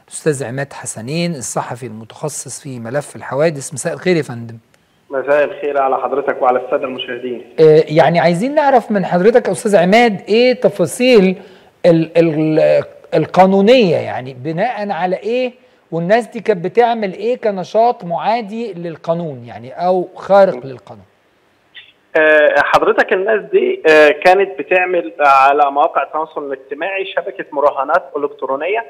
الاستاذ عماد حسنين الصحفي المتخصص في ملف الحوادث مساء الخير يا فندم مساء الخير على حضرتك وعلى الساده المشاهدين آه، يعني عايزين نعرف من حضرتك يا استاذ عماد ايه تفاصيل ال ال القانونيه يعني بناء على ايه والناس دي كانت بتعمل ايه كنشاط معادي للقانون يعني او خارق للقانون آه، حضرتك الناس دي آه، كانت بتعمل على مواقع التواصل الاجتماعي شبكه مراهنات الكترونيه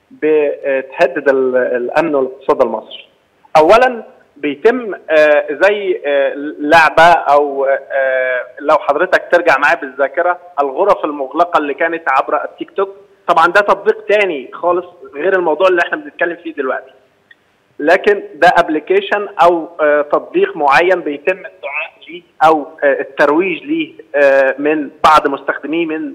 بتهدد ال- الامن والاقتصاد المصري. اولا بيتم آه، زي آه، لعبه او آه، لو حضرتك ترجع معايا بالذاكره الغرف المغلقه اللي كانت عبر التيك توك طبعا ده تطبيق تاني خالص غير الموضوع اللي احنا بنتكلم فيه دلوقتي. لكن ده ابلكيشن او آه، تطبيق معين بيتم الدعاء ليه او آه، الترويج ليه آه، من بعض مستخدميه من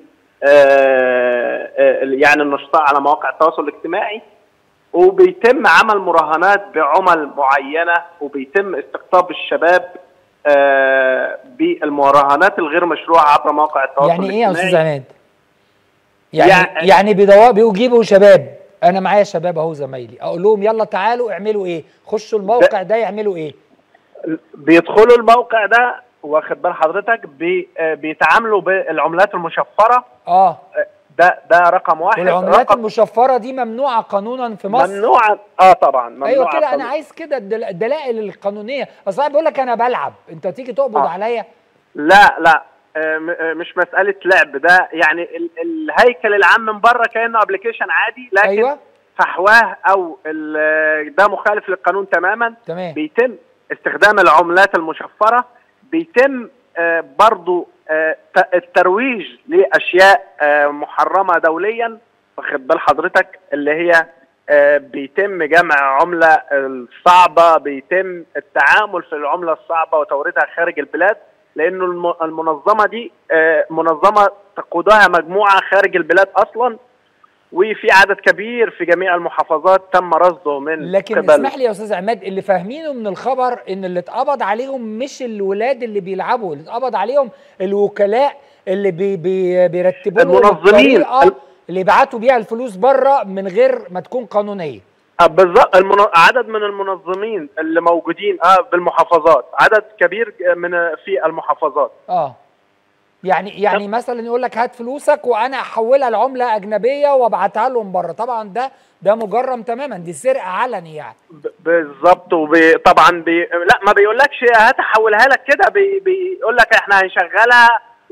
آه، آه، يعني النشطاء على مواقع التواصل الاجتماعي وبيتم عمل مراهنات بعمل معينه وبيتم استقطاب الشباب آه، بالمراهنات الغير مشروعه عبر مواقع التواصل يعني ايه يا الاجتماعي استاذ عماد يعني يعني- يعني بيدوا- بيجيبوا شباب انا معايا شباب اهو زمايلي اقول لهم يلا تعالوا اعملوا ايه خشوا الموقع ده يعملوا ايه بيدخلوا الموقع ده واخد بال حضرتك بي آه، بيتعاملوا بالعملات المشفره اه ده ده رقم واحد والعملات رقم المشفره دي ممنوعه قانونا في مصر ممنوعه اه طبعا ممنوعه ايوه كده انا قانون. عايز كده الدل- الدلائل القانونيه اصل انا بقول لك انا بلعب انت تيجي تقبض آه. عليا لا لا آه، م- آه، مش مساله لعب ده يعني ال- الهيكل العام من بره كانه ابلكيشن عادي لكن ايوه فحواه او ال- ده مخالف للقانون تماما تمام بيتم استخدام العملات المشفره بيتم آه، برضو آه، ت- الترويج لاشياء آه، محرمه دوليا واخد بال حضرتك اللي هي آه، بيتم جمع عمله الصعبه بيتم التعامل في العمله الصعبه وتوريدها خارج البلاد لانه الم- المنظمه دي آه، منظمه تقودها مجموعه خارج البلاد اصلا وفي عدد كبير في جميع المحافظات تم رصده من لكن قبل اسمح لي يا استاذ عماد اللي فاهمينه من الخبر ان اللي اتقبض عليهم مش الولاد اللي بيلعبوا اللي اتقبض عليهم الوكلاء اللي بي بي بيرتبوا لهم المنظمين. الطريقة ال- اللي يبعتوا بيها الفلوس بره من غير ما تكون قانونيه آه، بالظبط المن... عدد من المنظمين اللي موجودين اه بالمحافظات عدد كبير من في المحافظات اه يعني يعني مثلا يقول لك هات فلوسك وانا احولها لعمله اجنبيه وابعتها لهم بره طبعا ده ده مجرم تماما دي سرقه علني يعني ب... بالظبط وطبعا بي... لا ما بيقولكش هات احولها لك كده بي... بيقول لك احنا هنشغلها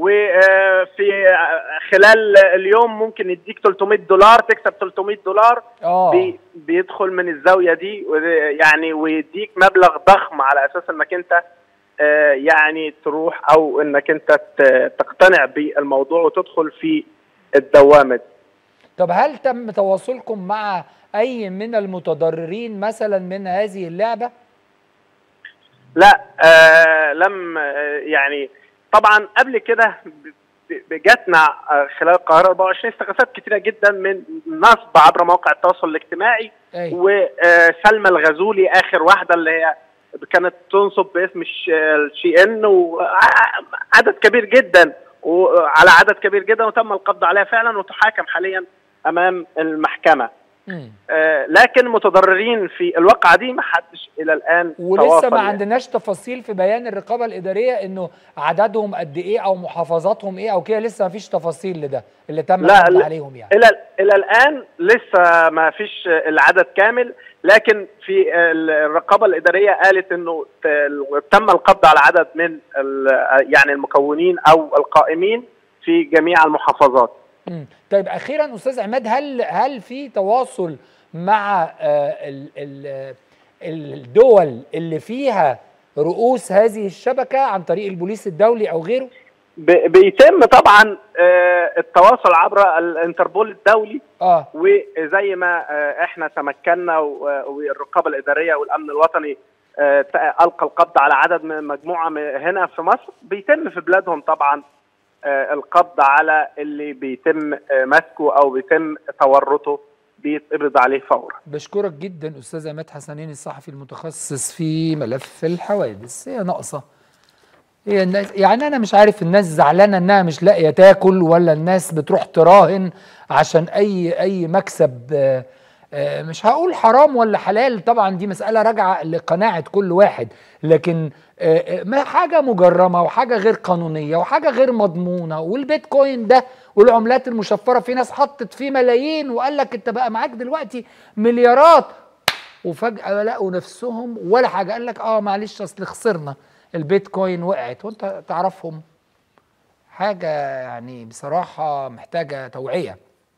وفي خلال اليوم ممكن يديك 300 دولار تكسب 300 دولار اه بي بيدخل من الزاويه دي وده- يعني ويديك مبلغ ضخم على اساس انك انت آه، يعني تروح او انك انت ت- تقتنع بالموضوع وتدخل في الدوامه دي. طب هل تم تواصلكم مع اي من المتضررين مثلا من هذه اللعبه لا آه لم آه يعني طبعا قبل كده ب- ب- جاتنا آه، خلال القاهره 24 استغاثات كتيره جدا من نصب عبر مواقع التواصل الاجتماعي ايوه وسلمى الغزولي اخر واحده اللي هي كانت تنصب باسم الش- الشي ان وعدد كبير جدا وعلى عدد كبير جدا وتم القبض عليها فعلا وتحاكم حاليا امام المحكمه مم. آه، لكن متضررين في الواقعه دي ما حدش الى الان ولسه تواصل ما يعني. عندناش تفاصيل في بيان الرقابه الاداريه انه عددهم قد ايه او محافظاتهم ايه او كده لسه ما فيش تفاصيل لده اللي تم لا، القبض لا. عليهم يعني الى الى الان لسه ما فيش العدد كامل لكن في الرقابه الاداريه قالت انه ت- تم القبض على عدد من ال- يعني المكونين او القائمين في جميع المحافظات مم. طيب اخيرا استاذ عماد هل هل في تواصل مع آه، ال- ال- الدول اللي فيها رؤوس هذه الشبكه عن طريق البوليس الدولي او غيره ب- بيتم طبعا آه، التواصل عبر الانتربول الدولي اه وزي ما آه، احنا تمكنا و- والرقابه الاداريه والامن الوطني آه، ت- القى القبض على عدد من مجموعه من- هنا في مصر بيتم في بلادهم طبعا آه، القبض على اللي بيتم آه، مسكه او بيتم تورطه بيتقبض عليه فورا بشكرك جدا استاذ عماد حسنين الصحفي المتخصص في ملف الحوادث هي ناقصه هي الناس يعني انا مش عارف الناس زعلانه انها مش لاقيه تاكل ولا الناس بتروح تراهن عشان اي اي مكسب آه، آه، مش هقول حرام ولا حلال طبعا دي مسألة راجعة لقناعة كل واحد لكن آه، آه، ما حاجة مجرمة وحاجة غير قانونية وحاجة غير مضمونة والبيتكوين ده والعملات المشفرة في ناس حطت فيه ملايين وقال لك انت بقى معاك دلوقتي مليارات وفجأة لقوا نفسهم ولا حاجة قال لك اه معلش اصل خسرنا البيتكوين وقعت وانت تعرفهم حاجة يعني بصراحة محتاجة توعية